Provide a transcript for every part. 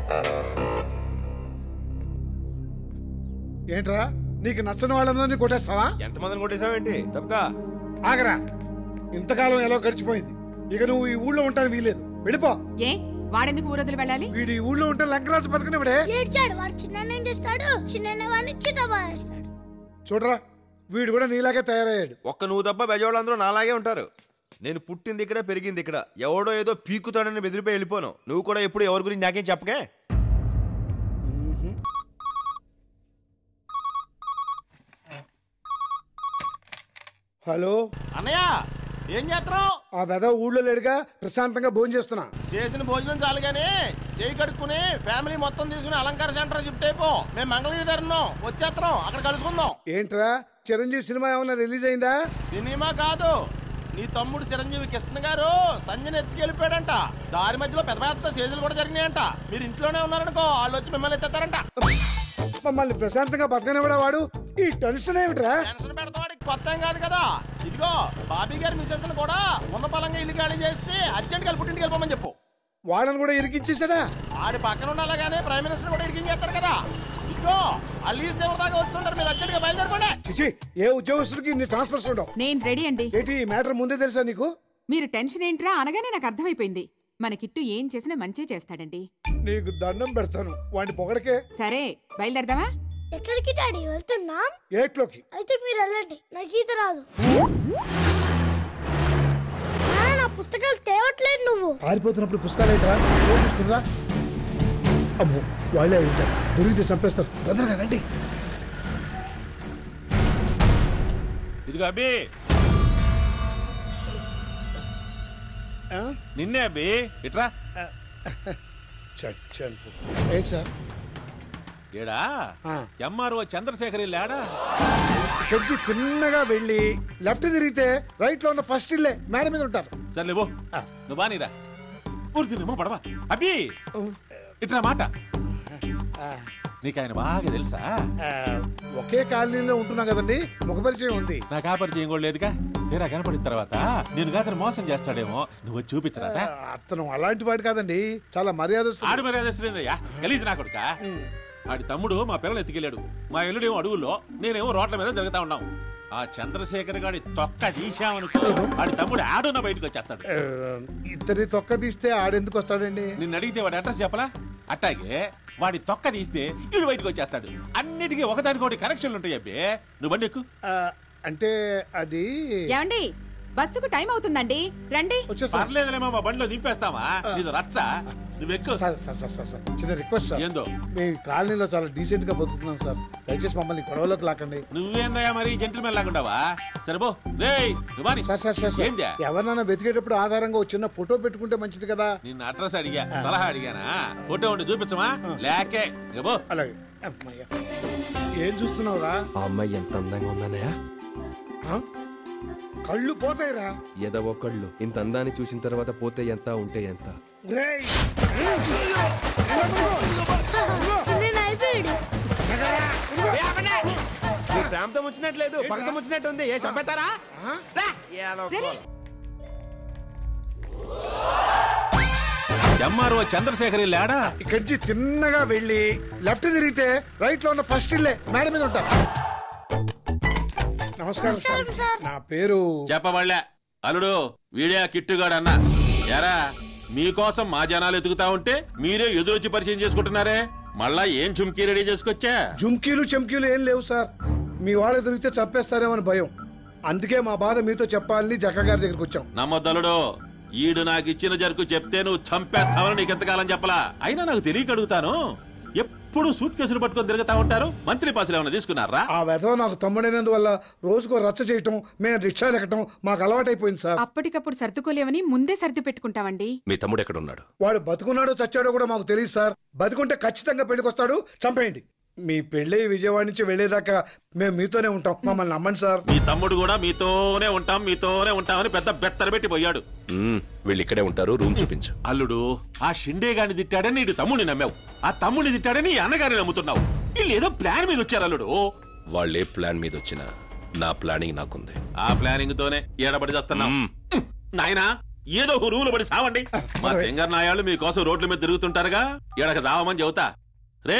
ఏంట్రా నీకు నచ్చని వాళ్ళందరినీ కొట్టేస్తావా ఎంతమందిని కొట్టేసావేంటి తప్పకా ఆగరా ఇంతకాలం ఎలా గడిచిపోయింది ఇక నువ్వు ఈ ఊళ్ళో ఉంటాను వీలేదు వెళ్ళిపో ఏ వాడెందుకు ఊరొదిలి వెళ్ళాలి వీడు ఈ ఊళ్ళో ఉంటే లంకరాజు బతకనివిడే ఏడ్చాడు వాడు చిన్న ఏం చేస్తాడు చిన్న వాడిని చిత్తబాస్తాడు చూడరా వీడు కూడా నీలాగే తయారయ్యాడు ఒక్క నువ్వు తప్ప బెజవాళ్ళందరూ నాలాగే ఉంటారు నేను పుట్టింది ఇక్కడ పెరిగింది ఇక్కడ ఎవడో ఏదో పీకుతాడని బెదిరిపోయి వెళ్ళిపోను నువ్వు కూడా ఎప్పుడు ఎవరి గురించి నాకేం చెప్పకే హలో అన్నయ్య ఏం చేస్తున్నావు ఆ వెధ ఊళ్ళో లేడుగా ప్రశాంతంగా భోజనం చేస్తున్నా చేసిన భోజనం చాలు గానీ చేయి కడుక్కుని ఫ్యామిలీ మొత్తం తీసుకుని అలంకార సెంటర్ షిఫ్ట్ అయిపో మేము మంగళగిరి దగ్గర ఉన్నాం వచ్చేస్తున్నాం అక్కడ కలుసుకుందాం ఏంట్రా చిరంజీవి సినిమా ఏమైనా రిలీజ్ అయిందా సినిమా కాదు నీ తమ్ముడు చిరంజీవి కృష్ణ గారు సంజయ్ ఎత్తుకెళ్ళిపోయాడంట దారి మధ్యలో పెద్ద పెద్ద సేజులు కూడా జరిగినాయంట మీరు ఇంట్లోనే ఉన్నారనుకో వాళ్ళు వచ్చి మిమ్మల్ని ఎత్తారంట మమ్మల్ని ప్రశాంతంగా బతకనివ్వడా వాడు ఈ టెన్షన్ ఏమిట్రా టెన్షన్ పెడతావాడికి కొత్త ఏం కాదు కదా ఇదిగో బాబీ గారి మిస్సెస్ కూడా ఉన్న పలంగా ఇల్లు ఖాళీ చేసి అర్జెంట్ గా పుట్టింటికి వెళ్ళిపోమని చెప్పు వాళ్ళని కూడా ఇరికించేసాడా ఆడి పక్కన ఉండాలగానే ప్రైమ్ మినిస్టర్ కూడా ఇరికించేస్తారు కదా ఇదిగో అల్లి సేవ దాకా వచ్చుంటారు మీరు అర్జెంట్ గా బయలుదేరకండి చిచి ఏ ఉద్యోగస్తుడికి ఇన్ని ట్రాన్స్ఫర్స్ ఉండవు నేను రెడీ అండి ఏంటి ఈ మ్యాటర్ ముందే తెలుసా నీకు మీరు టెన్షన్ ఏంట్రా అనగానే నాకు అర్థమైపోయింది మన కిట్టు ఏం చేసినా మంచే చేస్తాడండి నీకు దండం పెడతాను వాడిని పొగడకే సరే బయలుదేరదామా ఎక్కడికి డాడీ వెళ్తున్నాం ఏట్లోకి అయితే మీరు వెళ్ళండి నాకు ఈత రాదు నాన్న, నా పుస్తకాలు తేవట్లేదు నువ్వు పారిపోతున్నప్పుడు పుస్తకాలు ఏంట్రా చూపిస్తుందా అమ్మో వాళ్ళే అయి ఉంటారు దొరికితే చంపేస్తారు తొందరగా రండి ఇదిగో అబ్బి ఆ? నిన్నే అబ్బి ఇట్రా చచ్చాను ఏంటి సార్ ఏడా ఆ. ఎంఆర్ఓ చంద్రశేఖర్ లేడా కొద్ది చిన్నగా వెళ్ళి లెఫ్ట్ తిరిగితే రైట్ లో ఉన్న ఫస్ట్ ఇల్లే మేడ మీద ఉంటారు సర్లే బో నువ్వు బానీరా ఊరికినేమో పడవా అబ్బి ఇట్రా మాట నీకు ఆయన బాగా తెలుసా ఆ, ఒకే కాలనీలో ఉంటున్నాం కదండి ముఖ పరిచయం ఉంది నాకు ఆ పరిచయం కూడా లేదుగా తీరా కనపడిన తర్వాత నేను కాదని మోసం చేస్తాడేమో నువ్వు వచ్చి చూపించరాదా ఆ, అతను అలాంటి వాడు కాదండి చాలా మర్యాద ఆడు మరి అదేశ్వరిందయ్యా గలీజ్ నా కొడుక ఆడి తమ్ముడు మా పిల్లలు ఎత్తుకెళ్ళాడు మా ఎల్లుడేమో అడుగుల్లో నేనేమో రోడ్ల మీద తిరుగుతా ఉన్నాం ఆ చంద్రశేఖర్ గాడి తొక్క తీసామనుకో ఆడి తమ్ముడు ఆడున్న బయటకు వచ్చేస్తాడు ఇద్దరి తొక్క తీస్తే ఆడెందుకు వస్తాడండి నిన్ను అడిగితే వాడి అడ్రస్ చెప్పలా అట్టాగే వాడి తొక్క తీస్తే వీడు బయటకు వచ్చేస్తాడు అన్నిటికీ ఒకదానికొకటి కనెక్షన్లు ఉంటాయి అబ్బే నువ్వు బండి ఎక్కు ఆ, అంటే అది ఏమండి బస్సుకు టైం అవుతుందండి రండి వచ్చేస్తా పర్లేదులేమో మా బండిలో దింపేస్తావా నీది రచ్చ నువ్వు ఎక్కు sir sir sir sir sir చిన్న రిక్వెస్ట్ సార్ ఏందో మీ కాలనీలో చాలా డీసెంట్ గా బతుకుతున్నాం సార్ దయచేసి మమ్మల్ని గొడవలోకి లాకండి నువ్వేందయ్యా మరి జెంటిల్మెన్ లాగుండావా సరేపో రేయ్ నువ్వు బాని. సార్ సార్ సార్ సార్ ఏందా ఎవరినైనా వెతికేటప్పుడు ఆధారంగా ఒక చిన్న ఫోటో పెట్టుకుంటే మంచిది కదా నిన్న అడ్రస్ అడిగా సలహా అడిగానా ఫోటో ఉండి చూపించమా లేకే ఇక పో. అలాగే అమ్మయ్య. ఏం చూస్తున్నావురా ఆ అమ్మాయి ఎంత అందంగా ఉందన్నయ్య ఆ? కళ్ళు పోతాయిరా ఏదో ఒకళ్ళు ఇంత అందాన్ని చూసిన తర్వాత పోతే ఎంత ఉంటే ఎంత ఒరేయ్! చిన్న అయిపోయాడు నీ ప్రాంతం వచ్చినట్లేదు పక్కన వచ్చినట్టు ఉంది ఏ చంపేస్తారా రా, ఏదో రండి. ఎంఆర్ఓ చంద్రశేఖర్ లేడా ఇక్కడి నుంచి చిన్నగా వెళ్ళి లెఫ్ట్ తిరిగితే రైట్ లో ఉన్న ఫస్ట్ ఇల్లే మేడ మీద ఉంటారు నమస్కారం సార్ నా పేరు చెప్పబడలే అల్లుడు వీడే ఆ కిట్టుగాడు అన్న ఎరా మీకోసం మా జనాలు ఎదుగుతా ఉంటే మీరే ఎదురొచ్చి పరిచయం చేసుకుంటున్నారే మళ్ళా ఏం చుమ్కీ రెడీ చేసుకొచ్చా జుంకీలు చెంకీలు ఏం లేవు సార్ మీ వాళ్ళు దొరికితే చంపేస్తారేమో అని భయం అందుకే మా బాధ మీతో చెప్పాలని జక్క గారి దగ్గరికి వచ్చాం నమ్మొద్దలుడు ఈడు నాకు ఇచ్చిన జరుకు చెప్తే నువ్వు చంపేస్తావని నీకు ఎంతకాలం చెప్పలా అయినా నాకు తెలియక అడుగుతాను ఎప్పుడు సూట్ కేసులు పట్టుకొని తిరుగుతా ఉంటారు మంత్రి పాసులు ఏమైనా తీసుకున్నారా ఆ వెధవ నాకు తమ్ముడైనందువల్ల రోజుకో రచ్చ చేయటం మేము రిక్షాలు ఎక్కటం మాకు అలవాటైపోయింది సార్ అప్పటికప్పుడు సర్దుకోలేవని ముందే సర్ది పెట్టుకుంటామండి మీ తమ్ముడు ఎక్కడ ఉన్నాడు వాడు బతుకున్నాడో చచ్చాడో కూడా మాకు తెలియదు సార్ బతుకుంటే ఖచ్చితంగా పెళ్లికొస్తాడు చంపేయండి మీ పెళ్ళి విజయవాడ నుంచి వెళ్ళేదాకా మేము మీతోనే ఉంటాం మమ్మల్ని నమ్మండి సార్ మీ తమ్ముడు కూడా మీతోనే ఉంటాం మీతోనే ఉంటామని పెద్ద బెత్తర పెట్టి పోయాడు మ్మ్, వీళ్ళు ఇక్కడే ఉంటారు రూమ్ చూపించు అల్లుడు ఆ షిండే గాని తిట్టాడని నీడు తమ్ముడిని నమ్మావు ఆ తమ్ముడిని తిట్టాడని ఈ అన్నగారిని నమ్ముతున్నావు వీళ్ళు ఏదో ప్లాన్ మీద వచ్చారు అల్లుడు వాళ్ళే ప్లాన్ మీద వచ్చినా నా ప్లానింగ్ నాకుంది ఆ ప్లానింగ్ తోనే ఏడబడి చేస్తున్నాం మ్మ్. నాయనా ఏదో ఒక రూలు పడి సావండి మా తెంగర్ నాయాళ్ళు మీకోసం రోడ్ల మీద తిరుగుతుంటారుగా ఎడక సావమని చెబుతా రే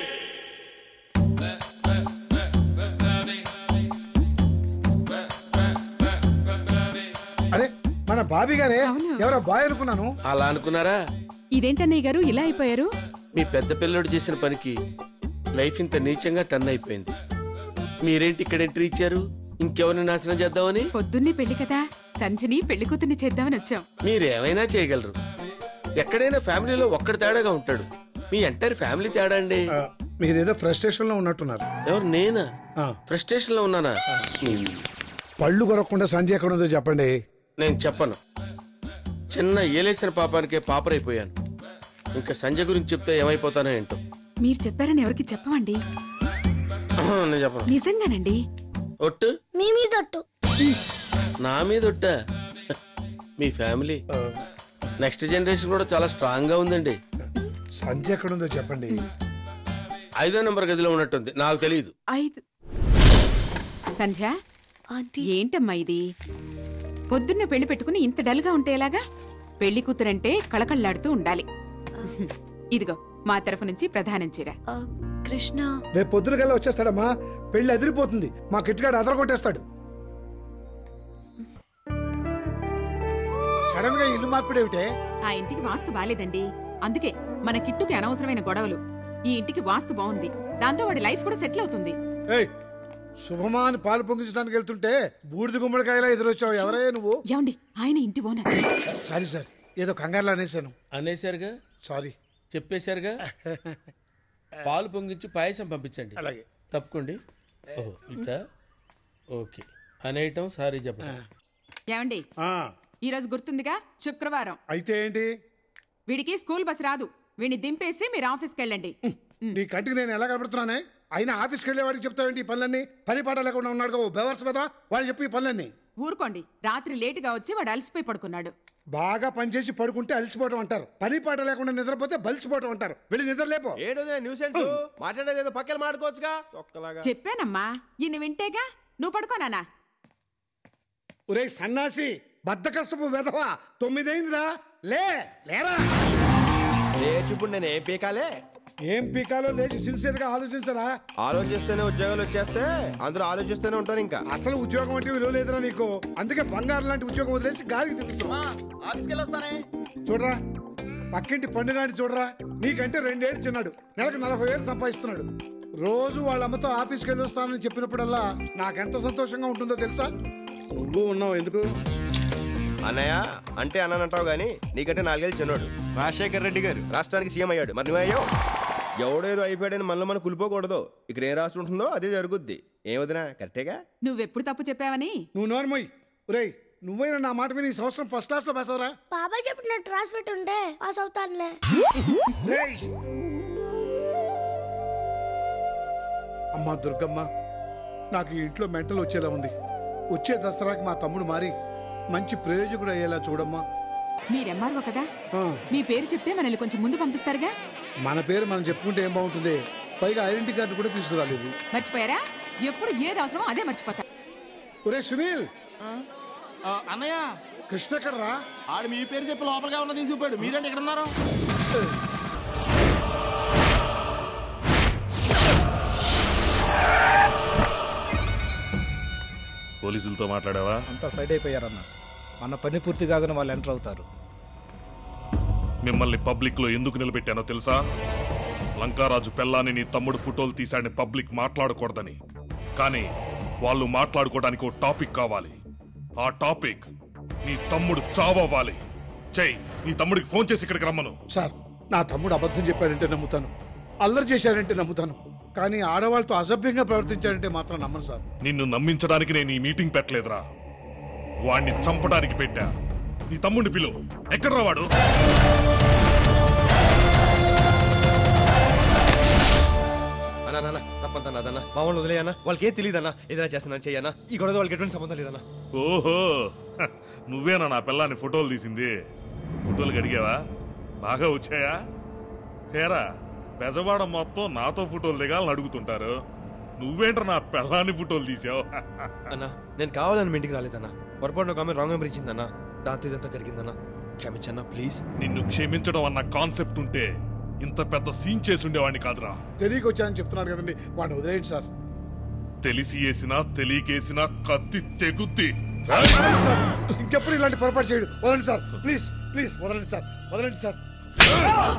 అరే మన బాబీ గారే అవును. ఎవరో బాయ్ అనుకున్నాను అలా అనుకున్నారా ఇదేంటన్నయ్య గారు ఇలా అయిపోయారు మీ పెద్ద పిల్లోడు చేసిన పనికి లైఫ్ ఇంత నీచంగా టర్న్ అయిపోయింది మీరేంటి ఇక్కడ ఎంట్రీ ఇచ్చారు ఇంకెవరిని నాశనం చేద్దామని పొద్దున్నే పెళ్లి కదా సంజని పెళ్లి కూతుర్ని చేద్దామని వచ్చాం మీరేమైనా చేయగలరు ఎక్కడైనా ఫ్యామిలీలో ఒక్కడి తేడాగా ఉంటాడు మీ ఎంటైర్ ఫ్యామిలీ తేడా అండి ఆ, మీరేదో ఫ్రస్ట్రేషన్ లో ఉన్నట్టున్నారు ఎవరు నేనా ఆ, ఫ్రస్ట్రేషన్ లో ఉన్నానా ఉమ్, పళ్ళు కొరకుండా సంజయ్ ఎక్కడ ఉందో చెప్పండి నేను చెప్పను చిన్న ఏలేసిన పాపానికే పాపరైపోయాను ఇంకా సంజయ్ గురించి చెప్తే ఏమైపోతానో ఏంటో మీరు చెప్పారని ఎవరికి చెప్పమండి నేను చెప్పను నిజంగానండి ఒట్టు మీ మీదొట్టు నా మీద ఒట్టా మీ ఫ్యామిలీ నెక్స్ట్ జనరేషన్ కూడా చాలా స్ట్రాంగ్ గా ఉందండి సంజయ్ ఎక్కడ ఉందో చెప్పండి ఐదో నెంబర్ గదిలో ఉన్నట్టుంది నాకు తెలియదు ఐదు సంధ్య ఏంటమ్మా ఇది పొద్దున్న పెళ్లి పెట్టుకుని ఇంత డల్గా ఉంటే ఎలాగా పెళ్లి కూతురంటే కళకళ్ళాడుతూ ఉండాలి ఇదిగో మా తరఫు నుంచి ప్రధానం చీర కృష్ణ రేపు పొద్దున కల్లా వచ్చేస్తాడమ్మా పెళ్లి అదిరిపోతుంది మా కిట్టుగాడు అదర కొట్టేస్తాడు సడన్ గా ఇల్లు మార్పిడేమిటే ఆ ఇంటికి వాస్తు బాలేదండి అందుకే మన కిట్టుకి అనవసరమైన గొడవలు ఈ ఇంటికి వాస్తు బాగుంది దాంతో వాడి లైఫ్ కూడా సెటిల్ అవుతుంది ఏయ్ శుభమా అని పాలు పొంగించడానికి వెళ్తుంటే బూడిద గుమ్మడికాయలా ఎదురొచ్చావు ఎవరయ్యా నువ్వు ఏమండి ఆయన ఇంటి ఓనర్ సారీ సార్ ఏదో కంగారులో అనేసాను అనేసారుగా సారీ చెప్పేశారుగా పాలు పొంగించి పాయసం పంపించండి అలాగే తప్పుకోండి ఓహో ఇటా ఓకే అనేయటం సారీ చెప్పండి ఏమండి ఆ, ఈ రోజు గుర్తుందిగా శుక్రవారం అయితే ఏంటి వీడికి స్కూల్ బస్ రాదు వీడిని దింపేసి మీరు ఆఫీస్కి వెళ్ళండి నీ కంటికి నేను ఎలా కనబడుతున్నానే అయినా ఆఫీస్కి వెళ్ళే వాడికి చెప్తావేంటి ఈ పనులన్నీ పని పాట లేకుండా ఉన్నాడు ఓ బెవర్స్ కదా వాడు చెప్పి ఈ పనులన్నీ ఊరుకోండి రాత్రి లేటుగా వచ్చి వాడు అలసిపోయి పడుకున్నాడు బాగా పనిచేసి పడుకుంటే అలసిపోవటం అంటారు పని పాట లేకుండా నిద్రపోతే బలిసిపోవటం అంటారు వెళ్ళి నిద్ర లేపో ఏడో న్యూసెన్స్ మాట్లాడేది ఏదో పక్కన మాడుకోవచ్చుగా ఒక్కలాగా చెప్పానమ్మా ఈయన వింటేగా నువ్వు పడుకోనానా ఒరే సన్నాసి బద్దకస్తపు వెధవా తొమ్మిదైందిరా లే లేరా లేచి ఇప్పుడు నేను ఏం పీకాలే ఏం పీకాలో లేచి సిన్సియర్ గా ఆలోచించరా ఆలోచిస్తేనే ఉద్యోగాలు వచ్చేస్తే అందరూ ఆలోచిస్తూనే ఉంటారు ఇంకా అసలు ఉద్యోగం అంటే విలువ లేదురా నీకు అందుకే బంగారం లాంటి ఉద్యోగం వదిలేసి గాలికి తిరుగుతున్నా ఆఫీస్కి వెళ్ళొస్తానే చూడరా పక్కింటి పండుగాడి చూడరా నీకంటే రెండేళ్ళు చిన్నాడు నెలకు నలభై వేలు సంపాదిస్తున్నాడు రోజు వాళ్ళ అమ్మతో ఆఫీస్కి వెళ్ళి వస్తానని చెప్పినప్పుడల్లా నాకెంత సంతోషంగా ఉంటుందో తెలుసా నువ్వు ఉన్నావు ఎందుకు అన్నయ్య అంటే అన్నానంటావు గానీ నీకంటే నాలుగేళ్ళు చిన్నోడు రాజశేఖర్ రెడ్డి గారు రాష్ట్రానికి సీఎం అయ్యాడు మరి నువ్వయ్యావు ఎవడేదో అయిపోయాడని మనలో మనం కులిపోకూడదు ఇక్కడ ఏం రాసి ఉంటుందో అదే జరుగుద్ది ఏమవుతున్నా కరెక్టేగా నువ్వెప్పుడు తప్పు చెప్పావని నువ్వు నోర్మోయ్ ఒరేయ్ నువ్వైనా నా మాట విని ఈ సంవత్సరం ఫస్ట్ క్లాస్ లో పాస్ అవరా బాబాయ్ చెప్పినట్టు రాసి పెట్టుంటే పాస్ అవుతానులే రేయ్! అమ్మా దుర్గమ్మ నాకు ఈ ఇంట్లో మెంటల్ వచ్చేలా ఉంది వచ్చే దసరాకి మా తమ్ముడు మారి మంచి ప్రయోజకుడు అయ్యేలా చూడమ్మా మీరెమ్మారు కదా ఆ, మీ పేరు చెప్తే మనల్ని కొంచెం ముందు పంపిస్తారుగా మన పేరు మనం చెప్పుకుంటే ఏం బాగుంటుంది పైగా ఐడెంటిటీ కార్డు కూడా తీసుకురాలేదు మర్చిపోయారా ఎప్పుడు ఏది అవసరమో అదే మర్చిపోతా ఒరే సునీల్ ఆ, అన్నయ్య కృష్ణ ఎక్కడరా ఆడు మీ పేరు చెప్పి లోపలిగా ఉన్న తీసుకుపోయాడు మీరేంటి ఇక్కడ ఉన్నారు పోలీసులతో మాట్లాడావా అంతా సైడ్ అయిపోయారన్న మన పని పూర్తి కాగానే వాళ్ళు ఎంటర్ అవుతారు మిమ్మల్ని పబ్లిక్ లో ఎందుకు నిలబెట్టానో తెలుసా లంకారాజు పెళ్ళాని నీ తమ్ముడు ఫోటోలు తీశాడని పబ్లిక్ మాట్లాడకూడదని కానీ వాళ్ళు మాట్లాడుకోవడానికి ఓ టాపిక్ కావాలి ఆ టాపిక్ నీ తమ్ముడు చావవ్వాలి చెయ్ నీ తమ్ముడికి ఫోన్ చేసి ఇక్కడికి రమ్మను సార్ నా తమ్ముడు అబద్ధం చెప్పాడంటే నమ్ముతాను అల్లరి చేశాడంటే నమ్ముతాను కానీ ఆడవాళ్ళతో అసభ్యంగా ప్రవర్తించాడంటే మాత్రం నమ్మను సార్ నిన్ను నమ్మించడానికి నేను ఈ మీటింగ్ పెట్టలేదురా వాణ్ణి చంపడానికి పెట్టా నీ తమ్ముడిని పిలు ఎక్కడ్రా వాడు అన్నా నాన్న తప్పంత అదన్న మా వాళ్ళు వదిలేయన్నా వాళ్ళకి ఏం తెలియదన్నా ఏదైనా చేస్తున్నాను చెయ్యన్నా ఈ గొడవ వాళ్ళకి ఎటువంటి సంబంధం లేదన్నా ఓహో హ, నువ్వేనా నా పిల్లాన్ని ఫోటోలు తీసింది ఫోటోలు గడిగావా బాగా వచ్చాయా హేరా బెజవాడ మొత్తం నాతో ఫోటోలు దిగాలని అడుగుతుంటారు నువ్వేంట్రా నా పిల్లాన్ని ఫోటోలు తీసావు అన్నా నేను కావాలని మీ ఇంటికి రాలేదన్నా పొరపాటు ఒక ఆమె రాంగ్ నెంబర్ ఇచ్చిందన్నా దాంతో ఇదంతా జరిగిందన్నా క్షమించన్నా ప్లీజ్ నిన్ను క్షమించడం అన్న కాన్సెప్ట్ ఉంటే ఇంత పెద్ద సీన్ చేసి ఉండేవాడిని కాదురా తెలియక వచ్చానని చెప్తున్నాడు కదండి వాడిని వదిలేయండి సార్ తెలిసి వేసినా తెలియకేసినా కత్తి తెగుద్ది సార్ ఇంకెప్పుడు ఇలాంటి పొరపాటు చేయడు వదలండి సార్ ప్లీజ్ ప్లీజ్ వదలండి సార్ వదలండి సార్